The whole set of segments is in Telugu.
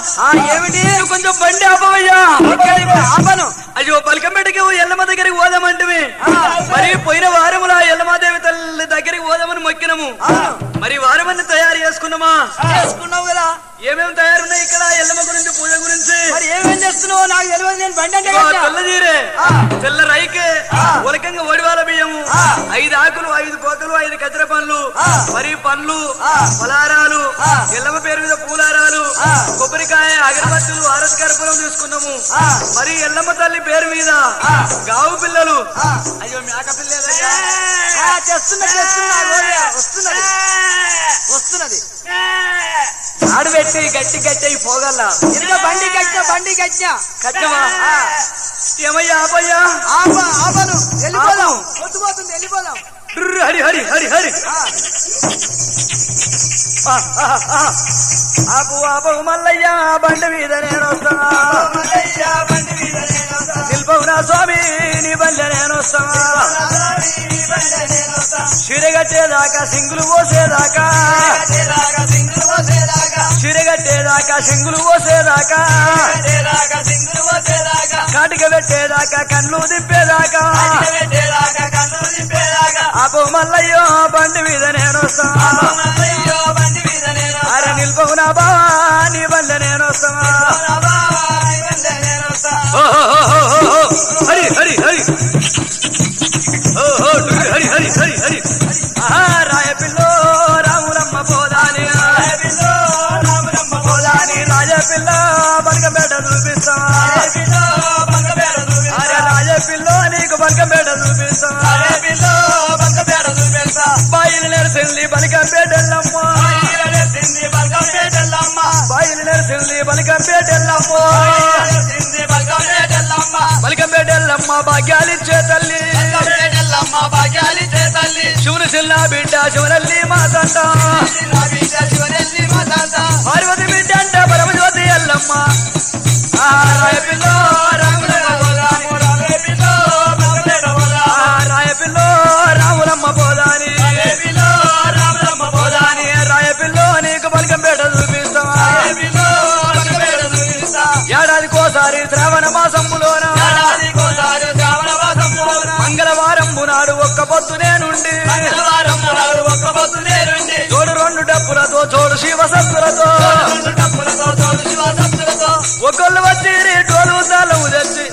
ఆ ఏమిటి నువ్వు కొంచెం బండి ఆపవయ్యా ఓకే, ఇప్పుడు ఆపను అయ్యో పలికంపేటకి ఎల్లమ్మ దగ్గరికి పోదామంటివి మరి పోయిన వారముల ఎల్లమాదేవి తల్లి దగ్గరికి పోదామని మొక్కినము మరి వారమని తయారు చేసుకున్నామా చేసుకున్నావు కదా ఏమేమి తయారున్నాయి ఇక్కడ ఎల్లమ్మ గురించి పూజ గురించి మరి ఏమేం చేస్తున్నావు నాకు తెలియదు నేను బండి అంటే ఇదిగో కట్టా. తెల్ల జీరే ఆ. తెల్ల రైకే ఉలకంగా ఒడివాల బియ్యము ఐదు ఆకులు ఐదు కోకలు ఐదు కచ్చర పండ్లు మరి పండ్లు పలారాలు ఎల్లమ్మ పేరు మీద పూలారాలు కొబ్బరికాయ అగరబత్తులు ఆరతి కర్పూరం తీసుకున్నాము మరి ఎల్లమ్మ తల్లి పేరు మీద గావు పిల్లలు అయ్యో మేక పిల్లలయ్యా ఆ, చేస్తున్నా చేస్తున్నా ఓయ్, వస్తున్నది వస్తున్నది ఆడు పెట్టి గట్టి గట్టి అయి పోగల్లా ఇదిగో బండి కట్టిన బండి కట్టిన కట్టమా ఏమయ్యా ఆపయ్యా ఆప ఆపను వెళ్ళిపోదాం పొద్దుపోతుంది వెళ్ళిపోదాం డుర్రు, హరి హరి హరి హరి ఆ, ఆ, ఆ, ఆ. ఆపు ఆపు మల్లయ్య బండి మీద నేను వస్తానా నిల్పవు నా స్వామి నీ బండి నేను వస్తానా చిరగట్టేదాకా సింగులు పోసేదాకా చిరగట్టేదాకా సింగులు పోసేదాకా కాటిక పెట్టేదాకా కళ్ళు దింపేదాకా ఆపు మల్లయ్యో బండి మీద నేను వస్తానా అరే నిల్పవు నా బావా నీ బండి నేను వస్తానా ఓ, ఓ, ఓ, ఓ, ఓ, ఓ. హరి హరి హరి ఓ, ఓ, డుర్రి, హరి హరి హరి హరి ఆహా, రాయపిల్లో రాములమ్మ పోదాని పోదాని రాజపిల్ల బనకపేట చూపిస్తా అరే రాజపిల్లో నీకు బనకపేట చూపిస్తా బాయిలు నెరసింది బనకంపేటెల్లమ్మ బాయిలు నెరసింది బనకంపేటెల్లమ్మ బనకంపేటెల్లమ్మ భాగ్యాలిచ్చే తల్లి శివుని చిన్న బిడ్డ శివనల్లి మా తంట పార్వతి బిడ్డ అంటే పరమజ్యోతి ఎల్లమ్మ ఆ రాయపిల్లో రాములమ్మ పోదాని ఆ రాయపిల్లో రాములమ్మ పోదాని పోదాని రాయపిల్లో నీకు బలకంపేట చూపిస్తావా ఏడాదికోసారి శ్రావణ మాసంలోన మంగళవారం నాడు ఒక్క పొద్దు నేనుండి తోడు రెండు డప్పులతో తోడు శివసత్తులతో ఒకళ్ళు వచ్చి టోలు తాళము తెచ్చి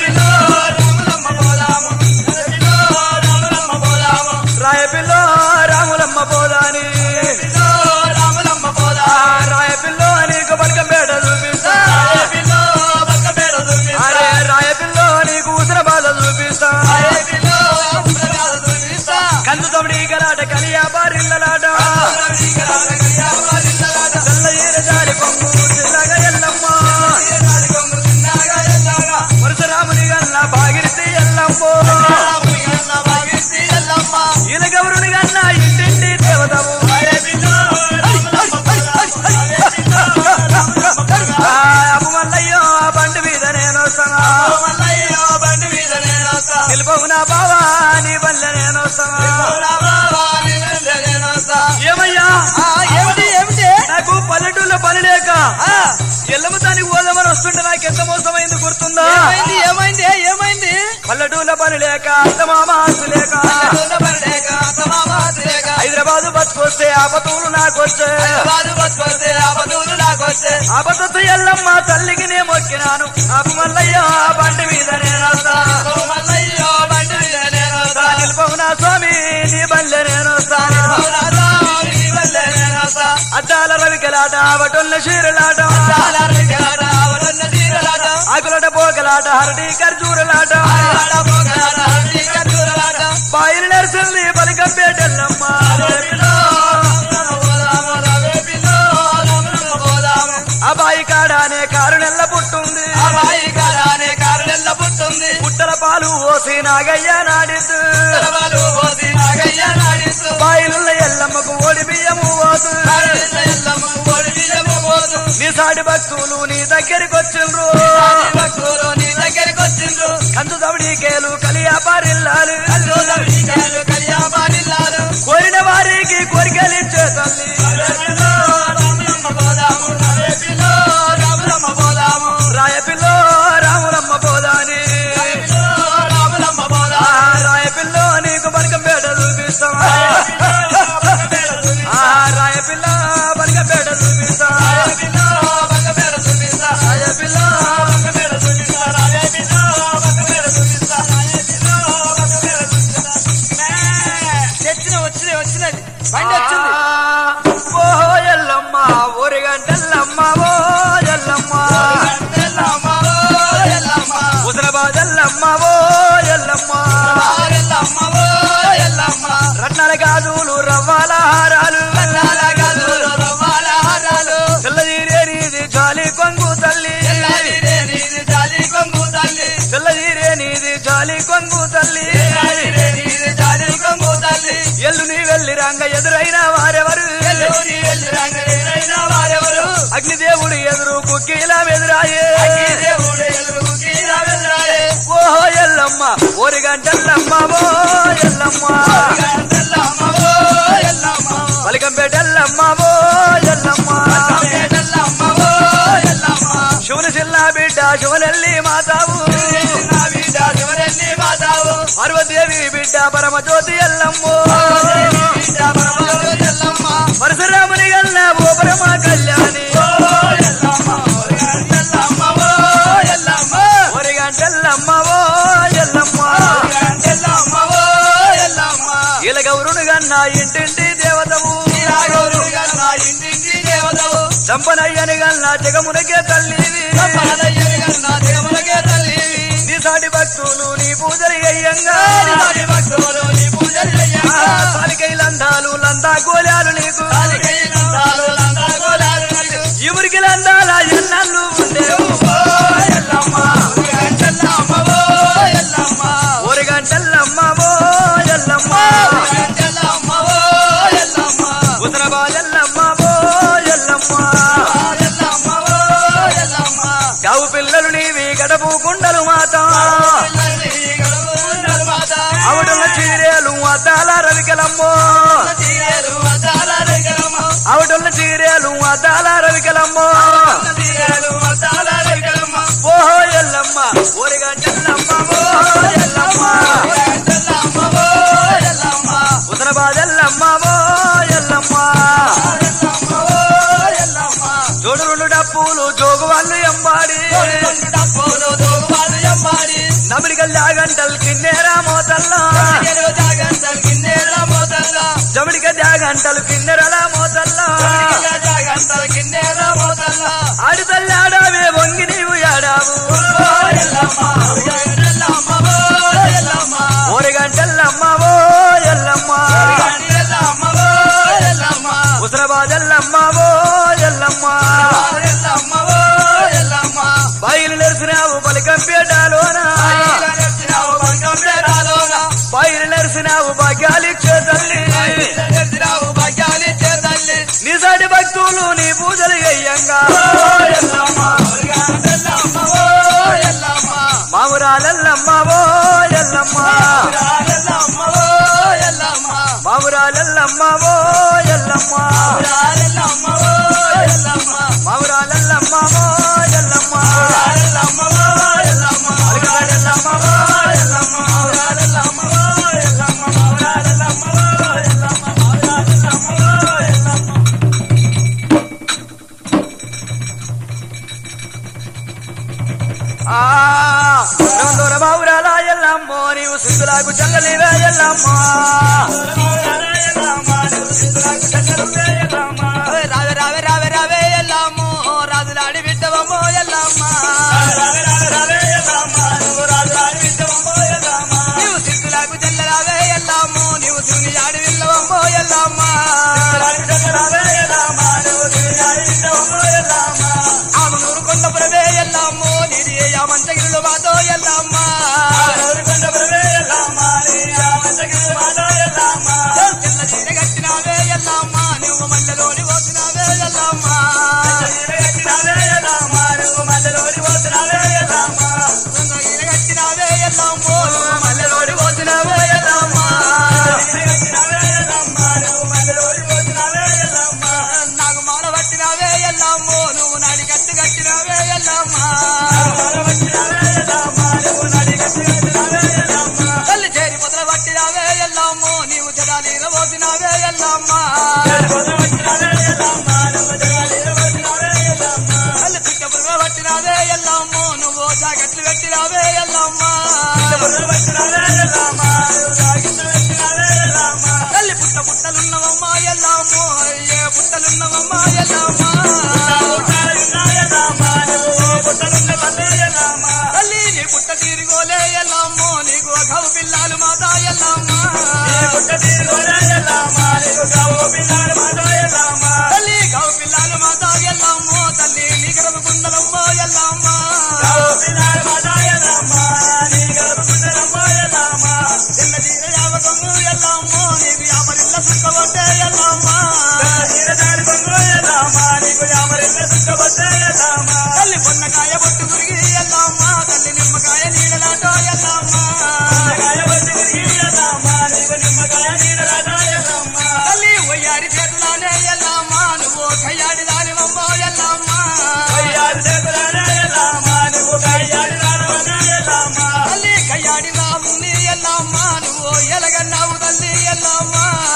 రాయపిల్లో రాములమ్మ పోదాని ఆ రాయపిల్లో నీకు బలకంపేట చూపిస్తా అరే రాయపిల్లో నీకు ఉసిర బాధ చూపిస్తా కందు తమిడి గలాట కలియా బారిల్లలాట తెల్ల ఈర జారి పొంగు చిల్లగా ఎల్లమ్మ పరశురాముని గల్ల బాగిరితి ఎల్లమ్మ ఈలగౌరుని గన్న ఇంటింటి దేవతము ఆ అప్పు మల్లయ్యో ఆ బండి మీద నేను వస్తానా నిలుపవు నా బావా నీ బల్లె నేను వస్తానా ఏమయ్యా ఆ, ఏమిటి ఏమిటి నాకు పల్లెటూళ్ళలో పని లేక ఆ, ఎల్లమ్మ దానికి పోదామని వస్తుంటే నాకు ఎంత మోసమైంది గుర్తుందా ఏమైంది ఏమైంది ఏమైంది పల్లెటూళ్ళ పని లేక అత్తమామ ఆస్తి లేక హైదరాబాద్ బతుకొస్తే ఆపతూలు నాకొస్తే ఆపతత్తు ఎల్లమ్మ తల్లికి నే మొక్కినాను ఆపు మల్లయ్య ఆ బండి మీద నేనొస్తా నిలుపవు నా స్వామి నీ బల్లె నేనొస్తాను అద్దాల రవికలాట ఆవటొల్ల చీరలాట ఆకులట పోకలాట హరటి ఖర్జూరలాట బాయిలు నడిచింది బలికంపేటెల్లమ్మ ఆ బాయి కాడానే కారు నెల్ల పుట్టుంది పుట్టల పాలు ఓసి నాగయ్య నాడిద్దు బాయిలున్న ఎల్లమ్మకు ఓడి బియ్యము పోతు నీ సాటి భక్తులు నీ దగ్గరికి వచ్చిండ్రు కందు దవడికేలు కలియాపారిల్లాలు కోరిన వారికి కోరికలిచ్చే తల్లి వెళ్ళి రంగ ఎదురైన వారెవరు అగ్నిదేవుడు ఎదురు కుక్కీలా ఎదురాయే ఓహో ఎల్లమ్మ ఓరి గంటల్లమ్మ ఓ ఎల్లమ్మ పలికంపేట ఎల్లమ్మ ఓ ఎల్లమ్మ శివుని చిల్ల బిడ్డ శివనెల్లి మాతావు పార్వదేవి బిడ్డ పరమజ్యోతి ఎల్లమ్మో పరశురాముని గల్ల ఓ పరమ కళ్యాణి ఓరి గంటల్లమ్మ ఓ ఎల్లమ్మ ఇలా గౌరుని గన్న ఇంటింటి దేవతవు చంపనయ్యని గల్ల జగమునకే తల్లివి నీ సాటి భక్తులు నీ పూజలు అయ్యంగా సాలికై లందాలు లందా గోళాలు నీకు ఎవరికి లందాల ఎన్నల్లు ఉండేవు ఓరి గంటల్లమ్మ ఓ ఎల్లమ్మ ఉత్తరబాలెల్లమ్మ ఓ ఎల్లమ్మ గావు పిల్లలు నీవి గడపు కుండలు మాత ఆవిడున్న చీరేలు అద్దాల రవికలమ్మో ఆవిడున్న చీరేలు అద్దాల రవికలమ్మో ఓహో ఎల్లమ్మ ఓరి గంటల్లమ్మ ఓ ఎల్లమ్మ ఉత్తరబాదెల్లమ్మ ఓ ఎల్లమ్మ జోడు రెండు డప్పులు జోగు వాళ్ళు ఎంబాడి నమిడికల్ జాగంటల్ కిన్నెరా మోతల్లా జమిడిక జాగంటలు కిన్నెరల మోతల్లా ఆడితల్లి ఆడావే వంగి నీవు ఆడావు ఓరి గంటల్లమ్మ ఓ ఎల్లమ్మ ఉసరబాదెల్లమ్మ ఓ ఎల్లమ్మ బయలు నెరిసినావు పలికంపేటలోన బయలు నెరిసినావు భాగ్యాలిచ్చే తల్లి నీ సాటి భక్తులు నీ పూజలు అయ్యంగా మామురాలెల్లమ్మ ఓ ఎల్లమ్మ మామురాలెల్లమ్మ ఓ ఎల్లమ్మ మామురాలెల్లమ్మ ఓ ఎల్లమ్మ అలకడాడెల్లమ్మ ఓ ఎల్లమ్మ ఆ రందోర బావురాల ఎల్లమ్మో నీవు సిద్ధులకు చల్లలివే ఎల్లమ్మ రావే రావే రావే రావే ఎల్లమ్మో రాజులాడి బిడ్డవమ్మో ఎల్లమ్మ నీవు సిద్ధులకు చెల్లరావే ఎల్లమ్మో నీవు శివుని ఆడి విల్లవమ్మో ఎల్లమ్మ ఆమనూరు కొండపురవే ఎల్లమ్మో నీది ఏ మంచగిరిలో మాతో ఎల్లమ్మ తెల్ల చీర కట్టినావే ఎల్లమ్మ నువ్వు మల్లెలోని పోసినావే ఎల్లమ్మ రంగ చీర కట్టినావే ఎల్లమ్మో నువ్వు మల్లెలోని పోసినావే ఎల్లమ్మ నాకు మాల పట్టినావే ఎల్లమ్మో నువ్వు నాడి కట్టు కట్టినావే ఎల్లమ్మ తల్లి చేరి పొదల పట్టినావే ఎల్లమ్మో నీవు జడాలీల పోసినావే ఎల్లమ్మ తల్లి పిట్ట పురుగుల పట్టినావే ఎల్లమ్మో నువ్వు జాకెట్లు కట్టినావే ఎల్లమ్మ తల్లి పుట్ట పుట్టలున్నవమ్మా ఎల్లమ్మో ఏ పుట్టలున్నవమ్మా ఎల్లమ్మ తల్లి నీ పుట్ట తీరుగోలే ఎల్లమ్మో నీకు అఘవు పిల్లాలు మాతా ఎల్లమ్మ తల్లి గవు పిల్లాలు మాతా ఎల్లమ్మో తల్లి నీ గర్భ కుండలమ్మో ఎల్లమ్మ చిన్న తీర యావకము ఎల్లమ్మో నీకు యాపరిల్ల సుఖవ చుట్టబట్టే ఎల్లమ్మ తల్లి పొన్నకాయ బొట్టు గురిగి ఎల్లమ్మ తల్లి నిమ్మకాయ నీడలాటో ఎల్లమ్మ తల్లి ఒయ్యారి చేతులానే ఎల్లమ్మ నువ్వు కయ్యాడి దానివమ్మ ఎల్లమ్మ తల్లి కయ్యాడి రాముని ఎల్లమ్మ నువ్వు ఎలగన్నావు తల్లి ఎల్లమ్మ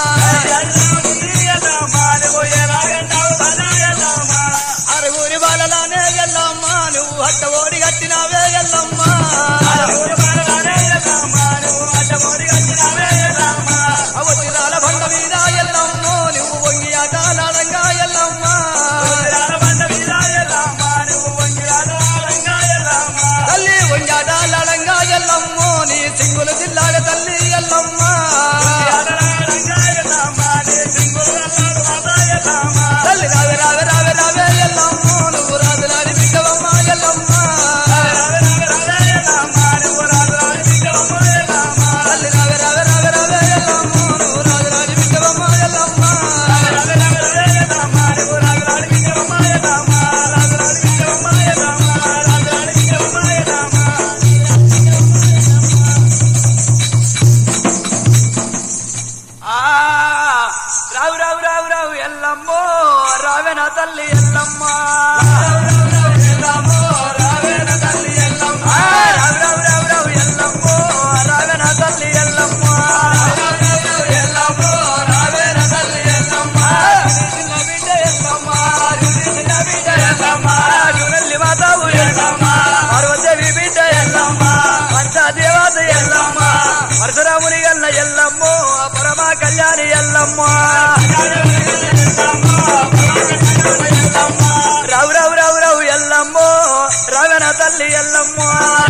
అరుగురి బాలలానే ఎల్లమ్మ నువ్వు అట్ట ఓడి కట్టినావే ఎల్లమ్మ అవతిరాల బండ మీద ఎల్లమ్మ నువ్వు వంగి ఆటలాడంగా ఎల్లమ్మ తల్లి వంగి ఆటలాడంగా ఎల్లమ్మ నీ సింగులు జిల్లాల తల్లి ఎల్లమ్మ తల్లి రావే రావే రావే రావే ఎల్లమ్మ నువ్వు రాజు రాని బిడ్డవమ్మ ఎల్లమ్మ తల్లి రావే రావే రావే రావే ఎల్లమ్మ నువ్వు రాజు రాని బిడ్డవమ్మ ఎల్లమ్మ ఆ రావు రావు రావు రావు ఎల్లమ్మో రావే నా తల్లి ఎల్లమ్మ ఆ, రావు రావు రావు రావు ఎల్లమ్మో రావే నా తల్లి ఎల్లమ్మ చిన్న బిడ్డ ఎల్లమ్మ, చిన్న బిడ్డ ఎల్లమ్మ, చూడల్లి మాతావు ఎల్లమ్మ, పార్వతీదేవి బిడ్డ ఎల్లమ్మ, పంచాదేవత ఎల్లమ్మ, పరశురాముని గల్ల ఎల్లమ్మో పరమా కళ్యాణి ఎల్లమ్మ రావు రావు రావు రావు ఎల్లమ్మో రావణ తల్లి ఎల్లమ్మో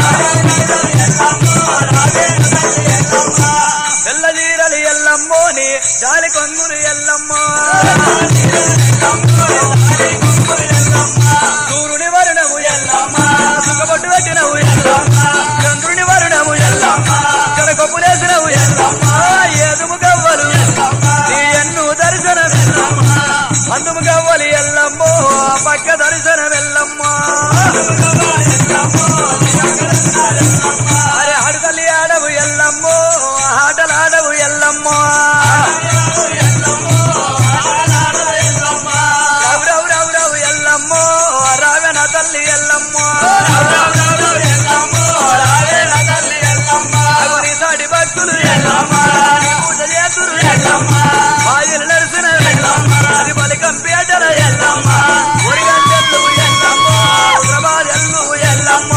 తెల్ల జీరలు ఎల్లమ్మోని జాలి కొంగులు ఎల్లమ్మో సూర్యుని వరుణము ఎల్లమ్మ సుఖపట్టు పెట్టినవు ఎల్లమ్మ చంద్రుని వరుణము ఎల్లమ్మ కనకొప్పులేసినవు ఎల్లమ్మ ఏదుము గవ్వలు నీ ఎన్ను దర్శనం ఎల్లమ్మ అందుము గవ్వలు ఎల్లమ్మో పక్క దర్శనం ఎల్లమ్మ అరే హడతల్లి ఆడవు ఎల్లమ్మో ఆటలాడవు ఎల్లమ్మో రావు రావు రావు రావు ఎల్లమ్మో రావెన తల్లి ఎల్లమ్మో అగురి సాటి భక్తులు ఎల్లమ్మ పూజ చేతురు ఎల్లమ్మ బాయిలు నడిసిన ఎల్లమ్మ అది బలికం పేటల ఎల్లమ్మ ఒరిగంటెల్లు ఎల్లమ్మ ప్రభాజల్లు ఎల్లమ్మ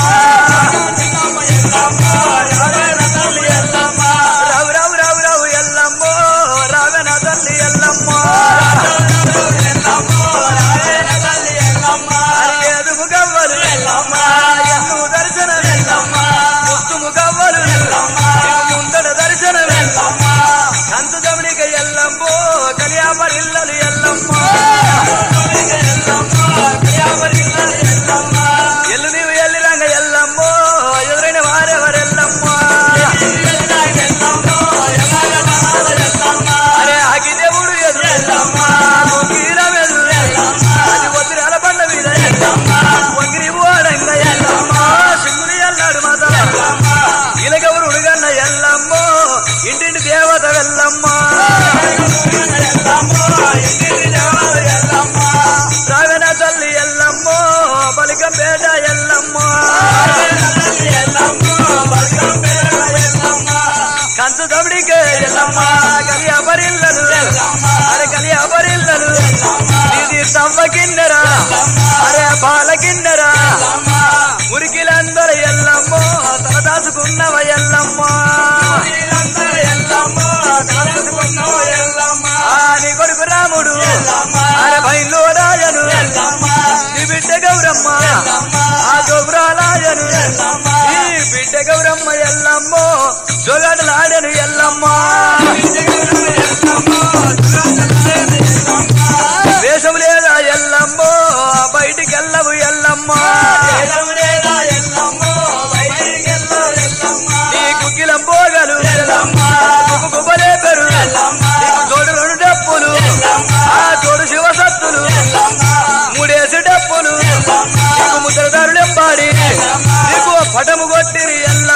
రావు రావు రావు రావు ఎల్లమ్మో రావెన తల్లి ఎల్లమ్మో ఎదుగు గవ్వలు ఎల్లమ్మ ఎన్ను దర్శనం ఎల్లమ్మ ముస్తుము గవ్వలు ఎల్లమ్మ ముందడ దర్శనం ఎల్లమ్మ కంతు దమనిక ఎల్లమ్మో కలియాపరిల్లలు ఎల్లమ్మ ఎల్లు నీవు ఎల్లి రంగ ఎల్లమ్మో ఎదురైన వారెవరెల్లమ్మ అరే అగి దేవుడు ఎదురు ఎల్లమ్మ మొగిరం ఎదురు ఎల్లమ్మ అది వదిరాల బండ మీద ఎల్లమ్మ వంగిరి ఓడంగ ఎల్లమ్మ సింగుని ఎల్లాడు మాత ఇలగవరు ఉడుగన్న ఎల్లమ్మో ఇంటింటి దేవత వెళ్ళమ్మ రావెన తల్లి ఎల్లమ్మో బలికం పేట ఎల్లమ్మ కంచు దబడికే ఎల్లమ్మ కలియాపరిల్లలు అరే కలియాపరిల్లలు ఇది తవ్వ కిన్నెరా అరే బాల కిన్నెరా మురికిలందరూ ఎల్లమ్మో తల దాచుకున్నవ ఎల్లమ్మో ఆ నీ కొడుకు రాముడు అరే బయలు రాజను నీ బిడ్డ గౌరమ్మ ఆ గౌరాలాయను ఈ బిడ్డ గౌరమ్మ ఎల్లమ్మో జోగాటలాడను ఎల్లమ్మ వేషం లేదా ఎల్లమ్మో బయటికెళ్ళవు ఎల్లమ్మ నీ కుక్కిలం పోగలు గుబలే పెరు నీకు తోడు రెండు డప్పులు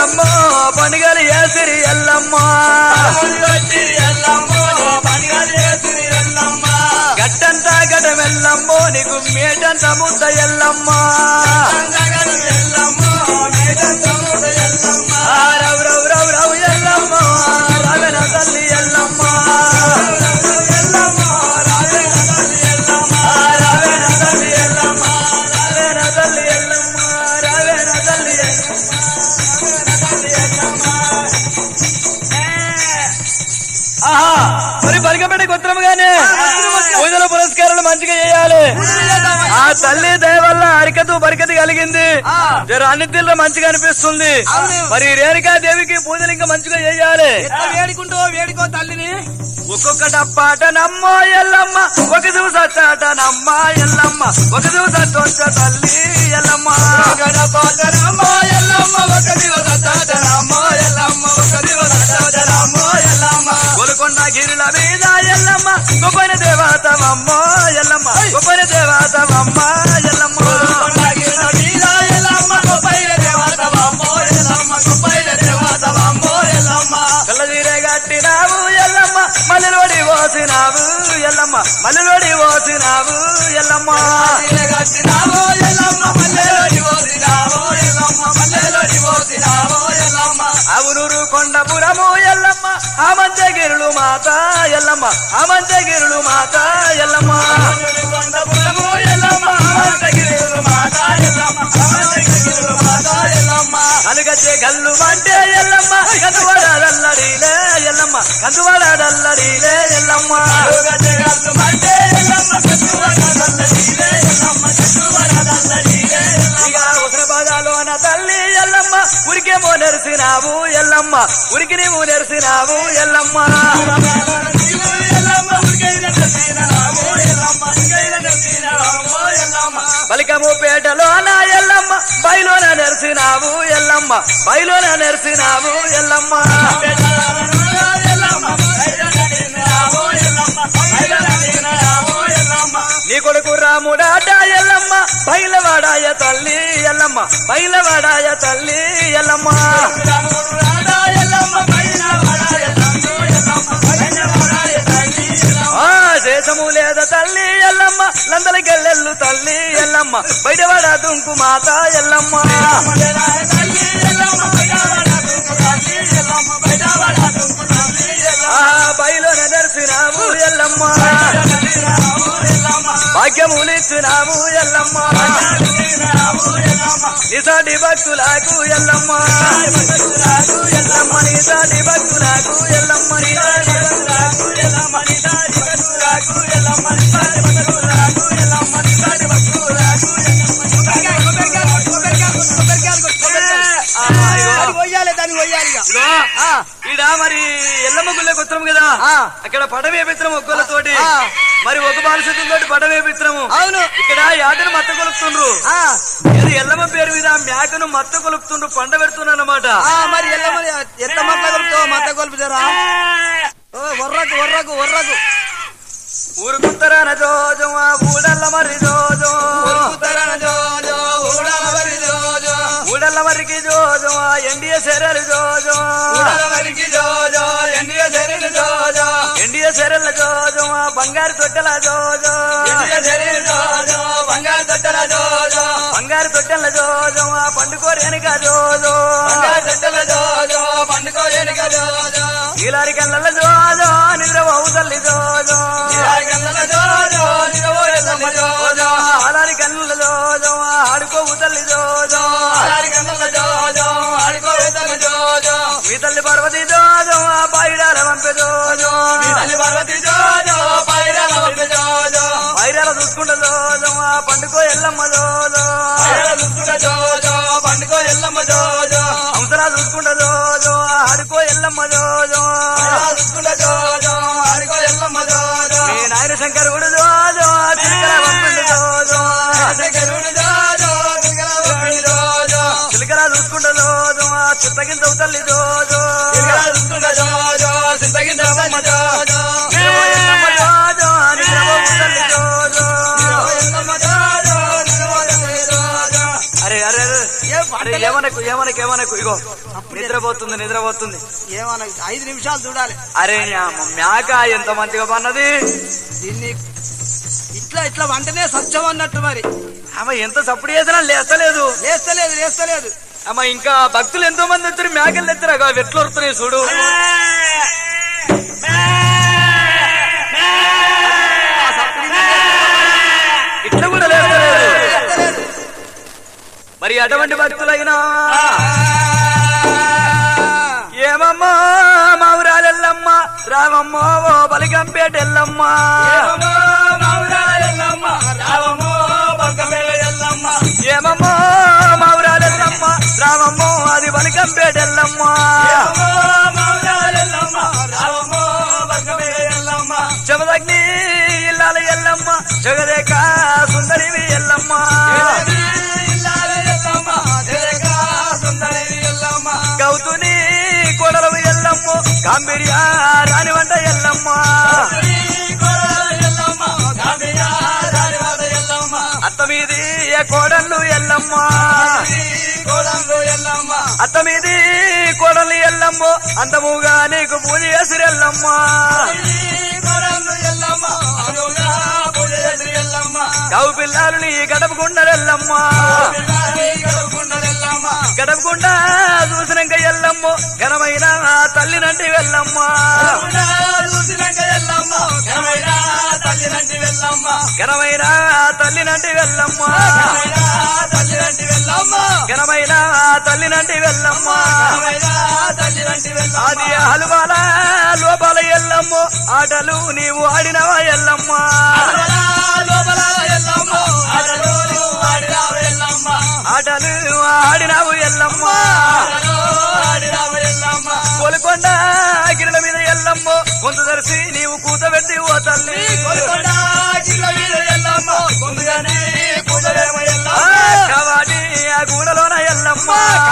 ఎల్లమ్మ పండుగలు ఏసిరి ఎల్లమ్మ గట్టంతా గడం ఎల్లమ్మ నీకు మేటంత ముద్ద ఎల్లమ్మ ఆ రవ్ రవ్ రవ్ రవ్ ఎల్లమ్మ రావణ తల్లి ఎల్లమ్మ ఆ రావణ తల్లి ఎల్లమ్మ రావణ తల్లి ఎల్లమ్మ రావణ తల్లి ఆహా మరి బలికపేట గోత్రముగానే పూజల పురస్కారాలు మంచిగా చేయాలి ఆ తల్లి దయ వల్ల అరికతు బరికతి కలిగింది జర అన్ని తీర్లు మంచిగా అనిపిస్తుంది మరి రేణుకా దేవికి పూజలు ఇంకా మంచిగా చేయాలి వేడుకుంటూ వేడుకో తల్లిని ఒక్కొక్క డప్పాట నమ్మో ఎల్లమ్మ ఒక దివసట నమ్మ ఎల్లమ్మ ఒక దివస తల్లి ఎల్లమ్మ గోల్కొండ గిరిల మీద ఎల్లమ్మ గొప్పని దేవతమమ్మ ఎల్లమ్మ గొప్పని దేవతమమ్మ ఎల్లమ్మ కళ్ళదీరే కట్టినావు ఎల్లమ్మ మల్లెలోడి పోసినావు ఎల్లమ్మ మల్లెలోడి పోసినావు ఎల్లమ్మ అవునూరు కొండపురము ఎల్లమ్మ ఆమంతగిరులు మాత ఎల్లమ్మ ఆమంతగిరులు మాత ఎల్లమ్మ అలుగచ్చే గల్లు అంటే ఎల్లమ్మ కందువాడల్లడిలే ఎల్లమ్మ కందువాడల్లడిలే ఎల్లమ్మ ఇక ఉగ్ర పదాలోన తల్లి ఎల్లమ్మ ఉరికేమో నెరిసినావు ఎల్లమ్మ ఉరికి నీవు నెరిసినావు ఎల్లమ్మ బలికము పేటలోన ఎల్లమ్మ బయలోన నెరిసినావు ఎల్లమ్మ బయలోన నెరిసినావు ఎల్లమ్మ నీ కొడుకు రాముడాట ఎల్లమ్మ బయలవాడాయ తల్లి ఎల్లమ్మ బయలవాడాయ తల్లి ఎల్లమ్మ ఆ దేశము లేదా తల్లి ఎల్లమ్మ లందలకెళ్ళెల్లు తల్లి ఎల్లమ్మ బయటవాడ దుంకు మాత ఎల్లమ్మ ఆ బయలున నడిసినావు ఎల్లమ్మ భాగ్యములిచ్చినావు ఎల్లమ్మ నిసాటి భక్తులకు ఎల్లమ్మ ఎల్లమ్మ నిసాటి భక్తులకు ఎల్లమ్మ నిసాటి భక్తులకు ఎల్లమ్మ నిసాటి భక్తులకు ఎల్లమ్మ నిసాటి భక్తులకు ఎల్లమ్మ నిసాటి భక్తులకు ఆ, ఇగో. కొయ్యాలి దాన్ని కొయ్యాలి ఇక. ఇదిగో, ఈడ మరి ఎల్లమ్మ గుళ్ళకి వస్తున్నాం కదా ఆ. అక్కడ పడవే పిత్రం ఒక్కలతోటి ఆ. మరి ఒక బాలశక్తితో పడవే పిత్రము అవును ఇక్కడ యాటను మత్త కొలుపుతుండ్రు ఆ, ఇది ఎల్లమ్మ పేరు మీద మేకను మత్త కొలుపుతుండ్రు పండ పెడుతున్నారు అన్నమాట ఆ, మరి ఎల్ల మరి ఎంత మత కొలుపుతావు మత కొలుపుతారా ఓ, వర్రకు వర్రకు వర్రకు ఊరుకుంటారా జోజం ఊడల్ల మరి జోజం ఊడల్ల మరికి జోజం ఎన్డీఏ సెరలు జోజం ఎన్డీఏ సెరల జోజం బంగారు తొట్టెల జోజం బంగారు తొట్టెల జోజం పండుకోరు వెనుక జోజం ఈలారి కళ్ళ జోజం నిద్ర అవుతల్లి జోజం ఆలారి కళ్ళ జోజం ఆడుకోవు తల్లి జోజం మీ తల్లి పార్వతి జోజం బయడాల పంపే జోజం బయడాల చూసుకుంటే జోజం పండుకో ఎల్లమ్మ జోజం పండుగ ఎల్లమ్మ జోజో హంసరా చూసుకుంటే జోజం ఆడుకో ఎల్లమ్మ జోజం జోజో ఆడుకో ఎల్లమ్మ జోజో మీ నాయన శంకరుడు జోజం చిలకల పంపిండు జోజం శంకరుడు జోజో దుర్గలవాణి జోజో చిలకల చూసుకుంటే జోజం చిత్తగింత తల్లి జోజం తిరగాల్సుకుంట జోజో సింతగిందమ్మ జోజో ఎల్లమ్మ జోజం నిద్రపోవు తల్లి జోజం ఎల్లమ్మ జోజో నిలవయమ్మ జోజో అరే అరే అరే ఏ అరే వంటలే- ఏమనకు ఏమనకు ఏమనకు ఇగో నిద్రపోతుంది నిద్రపోతుంది ఏమన్నా ఐదు నిమిషాలు చూడాలి అరే నీ అమ్మ, మేక ఎంత మంచిగా పన్నది దీన్ని ఇట్లా ఇట్లా వంటనే సత్యం అన్నట్టు మరి అమ్మ ఎంత సప్పుడు చేసినా లేస్తలేదు లేస్తలేదు లేస్తలేదు అమ్మ ఇంకా భక్తులు ఎంతో మంది వచ్చారు మేకలు ఎత్తారు అవి ఎట్లా వస్తున్నాయి చూడు ఆ సప్పుడు ఇట్లా కూడా లేస్తలేదు లేస్తలేదు మరి అటువంటి భక్తులైనా ఏమమ్మా మౌరాలెల్లమ్మ రావమ్మో ఓ బలిగంపేటెల్లమ్మ ఏమమ్మో మౌరాలెల్లమ్మ రావమ్మో అది బలిగంపేటెల్లమ్మ జమదగ్ని ఇల్లాల ఎల్లమ్మ జగదేక సుందరివి ఎల్లమ్మ గౌతుని కొడలవి ఎల్లమ్మ గాంభీర్య రాని వంట ఎల్లమ్మ అత్త మీది కోడళ్ళు ఎల్లమ్మ అత్త మీది కోడలు ఎల్లమ్మ అందముగా నీకు పూజ చేసిరు ఎల్లమ్మ గవు పిల్లలు నీ గడపకుండరెల్లమ్మ గడపకుండా చూసినాక ఎల్లమ్మ ఘనమైన ఆ తల్లినంటి వెళ్ళమ్మ ఘనమైన ఆ తల్లినంటి వెళ్ళమ్మ ఘనమైన ఆ తల్లినంటి వెళ్ళమ్మ అది హలువాల లోపల ఎల్లమ్మ ఆటలు నీవు ఆడినవా ఎల్లమ్మ ఆటలు ఆడినావు ఎల్లమ్మ కొలుకొండ గిరిల మీద ఎల్లమ్మ కొంత దర్శి నీవు కూతబెట్టి ఓ తల్లి ఆ, కవాడి ఆ గూడలోన ఎల్లమ్మ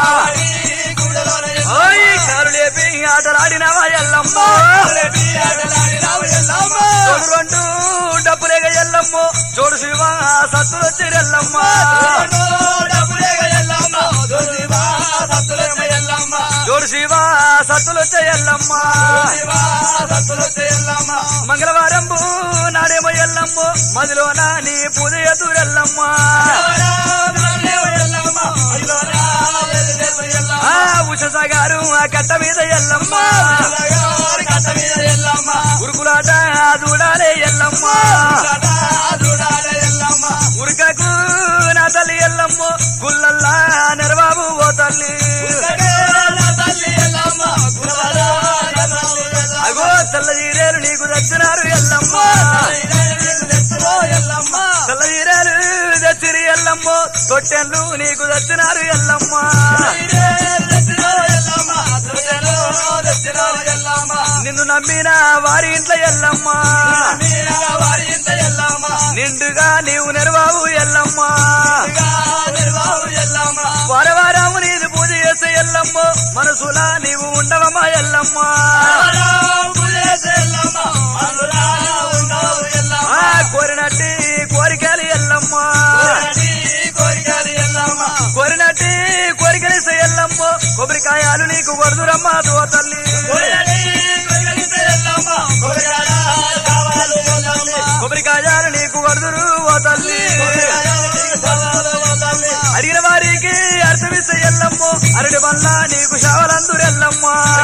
ఓయ్ కారు లేపి ఆటలాడినవా ఎల్లమ్మ జోడు రెండు డబ్బులేగ ఎల్లమ్మ జోడు శివ సత్తులొచ్చి ఎల్లమ్మ జోడు శివ సత్తులొచ్చే ఎల్లమ్మ మంగళవారం నాడేమో ఎల్లమ్మ మదిలోన నీ పూజ ఎదురెల్లమ్మ ఆ ఉషస గారు ఆ కట్ట మీద ఎల్లమ్మ ఉరుకులాట దూడాలే ఎల్లమ్మ ఉరకకు నా తల్లి ఎల్లమ్మ గుల్లల్లా నెరబాబు ఓ తల్లి అగో తెల్ల జీరేలు నీకు తెచ్చినారు ఎల్లమ్మ తెల్ల జీరేలు తెచ్చిరి ఎల్లమ్మ తొట్టెళ్ళు నీకు తెచ్చినారు ఎల్లమ్మ నిన్ను నమ్మిన వారి ఇంట్లో ఎల్లమ్మ నిండుగా నీవు నెరవావు ఎల్లమ్మ వారవారాము నీది పూజ చేసే ఎల్లమ్మ మనసులా నీవు ఉండవమ్మా ఎల్లమ్మ ఆ కోరినట్టి కోరికలు ఎల్లమ్మ కోరినట్టి కోరికలు ఎల్లమ్మ కొబ్బరికాయలు నీకు కొడుదురమ్మా దో తల్లి కొబ్బరికాయలు నీకు కొడుదురు ఓ తల్లి అడిగిన వారికి అర్థమిస్తే ఎల్లమ్మ అరటి వల్ల నీకు శావలందురు ఎల్లమ్మ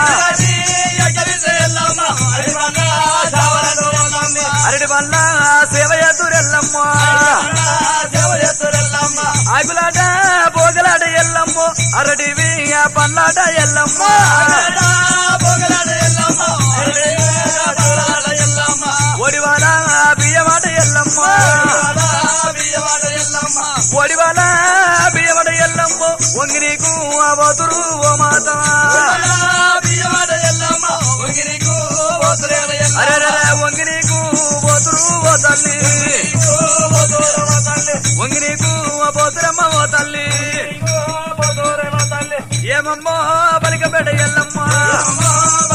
అరటి వల్ల సేవ ఎదురు ఎల్లమ్మ ఆగులాట పోగలాట ఎల్లమ్మ అరటివి ఆ పల్లాట ఎల్లమ్మ ఒడివాల బియ్యమాట ఎల్లమ్మ ఒడివాల బియ్యమాట ఎల్లమ్మ వంగి నీకు ఆ బతురు ఓ మాత అరే వంగి నీకు బోతురు ఓ తల్లి వంగి నీకు ఆ బోతురమ్మ ఓ తల్లి ఏమమ్మో బలికపేట ఎల్లమ్మ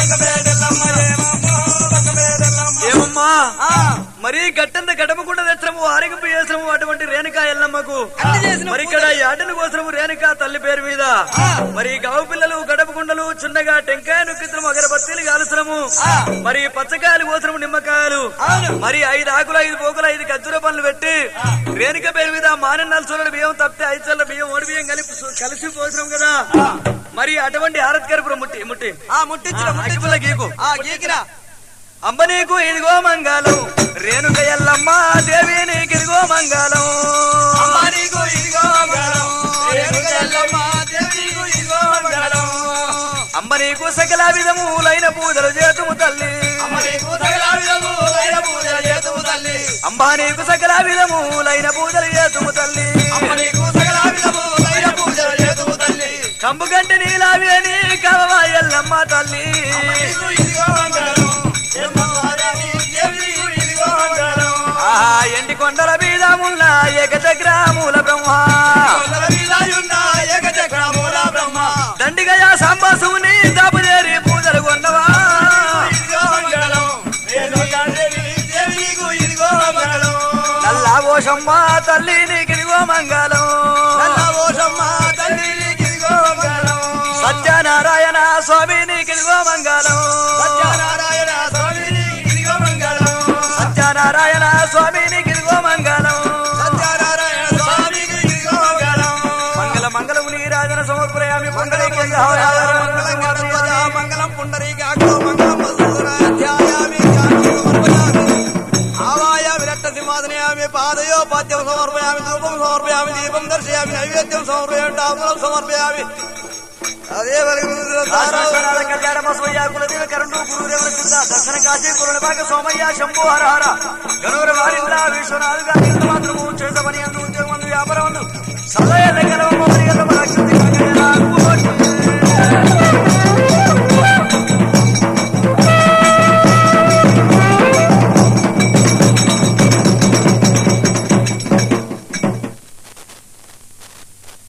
ఏమమ్మా మరి గట్టంత గడపకుండా తెచ్చిన కోసరము ఆరగింపు చేసము అటువంటి రేణుకా ఎల్లమ్మకు అన్ని చేసిన మరి ఇక్కడ ఈ ఆటల కోసరము రేణుకా తల్లి పేరు మీద మరి గావు పిల్లలు గడప గుండలు చిన్నగా టెంకాయ నొక్కితము అగరబత్తీలు కాలుసరము మరి పచ్చకాయలు కోసరము నిమ్మకాయలు అవును. మరి ఐదు ఆకులు ఐదు పోకులు ఐదు ఖర్జూర పనులు పెట్టి రేణుక పేరు మీద మానన్నాలు చూడని బియ్యం తప్పితే ఐదు చల్ల బియ్యం ఓడి బియ్యం కలిపి కలిసి పోసినాం కదా మరి అటువంటి ఆరత్కరపురం ముట్టి ముట్టి ఆ ముట్టించిన అగ్గిపుల్ల గీకు ఆ గీకినా అంబ నీకు ఇదిగో మంగళం రేణుక ఎల్లమ్మ దేవి నీకు ఇదిగో మంగళం అమ్మ నీకు ఇదిగో మంగళం రేణుక ఎల్లమ్మ దేవి నీకు ఇదిగో మంగళం అంబ నీకు సకల విధములైన పూజలు చేతుము తల్లి అమ్మ నీకు సకల విధములైన పూజలు చేతుము తల్లి అంబా నీకు సకల విధములైన పూజలు చేతుము తల్లి అమ్మ నీకు సకల విధములైన పూజలు చేతుము తల్లి కంబు కంటి నీలావి అని కవవా ఎల్లమ్మ తల్లి నీకు ఇదిగో మంగళం ఎమ్మవారని దేవి నీకు ఇదిగో మంగళం ఆహా ఎండి కొండల మీద ఉన్న ఏకచక్రమూల బ్రహ్మ కొండల మీద ఉన్న ఏకచక్రమూల బ్రహ్మ దండిగయా సాంబాసుని దాపుదేరి పూజలు కొన్నవా ఇదిగో మంగళం రేణుక దేవి దేవి నీకు ఇదిగో మంగళం నల్లా ఓషమ్మ తల్లి నీకు ఇదిగో మంగళం నల్ల ఓషమ్మ తల్లి నీకు ఇదిగో మంగళం సత్యనారాయణ స్వామి నీకు ఇదిగో మంగళం సత్యనారాయణ స్వామి నీకు ఇదిగో మంగళం సత్యనారాయణ స్వామి నీకు ఇదిగో మంగళం సత్యనారాయణ స్వామికి ఇదిగో మంగళం మంగళ మంగళము నీరాజన సమర్పయామి మంగళం మంగళ మంగళం పుండరీకాక్షో మంగళం అధ్యాయామి ధ్యానం సమర్పయామి ఆవాయామి రట్ట సింహాసనయామి పాదయో పాద్యం సమర్పయామి ధూపం సమర్పయామి దీపం దర్శయామి నైవేద్యం సమర్పయామి తాంబూలం సమర్పయామి అదే రాజేశ్వరాల కళ్యాణ బసవయ్య కులదేవ కరుణు గురుదేవుల సిద్ధ దర్శన కాశీ కురుణ భాగ సోమయ్య శంభు హర హర గనుర వారింద్ర విశ్వనాథుగా తీర్థ మాత్రము చేత పని అందు ఉద్యోగం అందు వ్యాపారం అందు సదయ